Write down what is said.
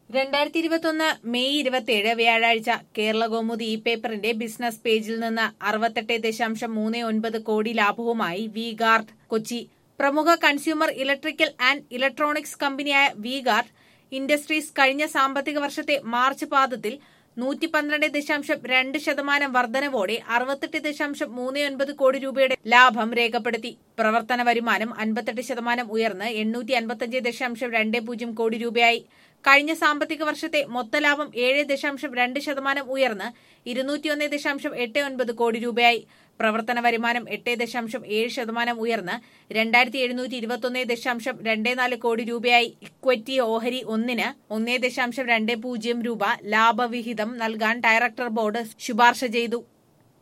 രണ്ടായിരത്തി ഇരുപത്തൊന്ന് മെയ് ഇരുപത്തിയേഴ് വ്യാഴാഴ്ച കേരള കൗമുദി ഇ പേപ്പറിന്റെ ബിസിനസ് പേജിൽ നിന്ന് അറുപത്തെട്ട് ദശാംശം മൂന്ന് ഒൻപത് കോടി ലാഭവുമായി വി ഗാർഡ് കൊച്ചി പ്രമുഖ കൺസ്യൂമർ ഇലക്ട്രിക്കൽ ആൻഡ് ഇലക്ട്രോണിക്സ് കമ്പനിയായ വി ഗാർഡ് ഇൻഡസ്ട്രീസ് കഴിഞ്ഞ സാമ്പത്തിക വർഷത്തെ മാർച്ച് പാദത്തിൽ നൂറ്റി പന്ത്രണ്ട് ദശാംശം രണ്ട് ശതമാനം വർധനവോടെ അറുപത്തെട്ട് ദശാംശം മൂന്ന് ഒൻപത് കോടി രൂപയുടെ ലാഭം രേഖപ്പെടുത്തി പ്രവർത്തന വരുമാനം അൻപത്തെട്ട് ശതമാനം ഉയർന്ന് എണ്ണൂറ്റി അൻപത്തഞ്ച് ദശാംശം രണ്ട് പൂജ്യം കോടി രൂപയായി കഴിഞ്ഞ സാമ്പത്തിക വർഷത്തെ മൊത്ത ലാഭം ഏഴ് ദശാംശം രണ്ട് ശതമാനം ഉയർന്ന് ഇരുന്നൂറ്റിയൊന്ന് ദശാംശം എട്ട് ഒൻപത് കോടി രൂപയായി പ്രവർത്തന വരുമാനം എട്ട് ദശാംശം ഏഴ് ശതമാനം ഉയർന്ന് രണ്ടായിരത്തി എഴുന്നൂറ്റി ഇരുപത്തൊന്ന് ദശാംശം രണ്ട് നാല് കോടി രൂപയായി ഇക്വിറ്റി ഓഹരി ഒന്നിന് ഒന്നേ ദശാംശം രണ്ട് പൂജ്യം രൂപ ലാഭവിഹിതം നൽകാൻ ഡയറക്ടർ ബോർഡ് ശുപാർശ ചെയ്തു